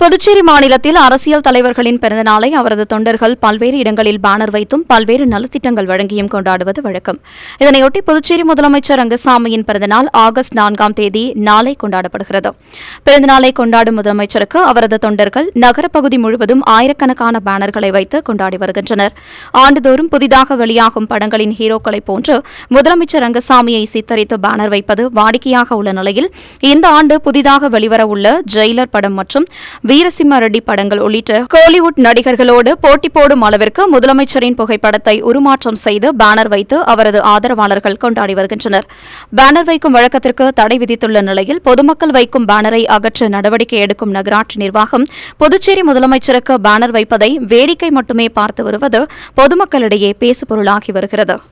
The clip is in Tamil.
புதுச்சேரி மாநிலத்தில் அரசியல் தலைவர்களின் பிறந்தநாளை அவரது தொண்டர்கள் பல்வேறு இடங்களில் பேனர் வைத்தும் பல்வேறு நலத்திட்டங்கள் வழங்கியும் கொண்டாடுவது வழக்கம் இதனையொட்டி புதுச்சேரி முதலமைச்சர் ரங்கசாமியின் பிறந்தநாள் ஆகஸ்ட் நான்காம் தேதி நாளை கொண்டாடப்படுகிறது பிறந்தநாளை கொண்டாடும் முதலமைச்சருக்கு அவரது தொண்டர்கள் நகரப்பகுதி முழுவதும் ஆயிரக்கணக்கான பேனர்களை வைத்து கொண்டாடி வருகின்றனர் ஆண்டுதோறும் புதிதாக வெளியாகும் படங்களின் ஹீரோக்களைப் போன்று முதலமைச்சர் ரங்கசாமியை சித்தரித்து பேனர் வைப்பது வாடிக்கையாக உள்ள நிலையில் இந்த ஆண்டு புதிதாக வெளிவரவுள்ள ஜெயிலர் படம் மற்றும் வீரசிம்ம ரெட்டி படங்கள் உள்ளிட்ட கோலிவுட் நடிகர்களோடு போட்டி போடும் அளவிற்கு முதலமைச்சரின் புகைப்படத்தை உருமாற்றம் செய்து பேனர் வைத்து அவரது ஆதரவாளர்கள் கொண்டாடி வருகின்றனர் பேனர் வைக்கும் வழக்கத்திற்கு தடை விதித்துள்ள நிலையில் பொதுமக்கள் வைக்கும் பேனரை அகற்ற நடவடிக்கை எடுக்கும் நகராட்சி நிர்வாகம் புதுச்சேரி முதலமைச்சருக்கு பேனர் வைப்பதை வேடிக்கை மட்டுமே பார்த்து வருவது பொதுமக்களிடையே பேசுபொருளாகி வருகிறது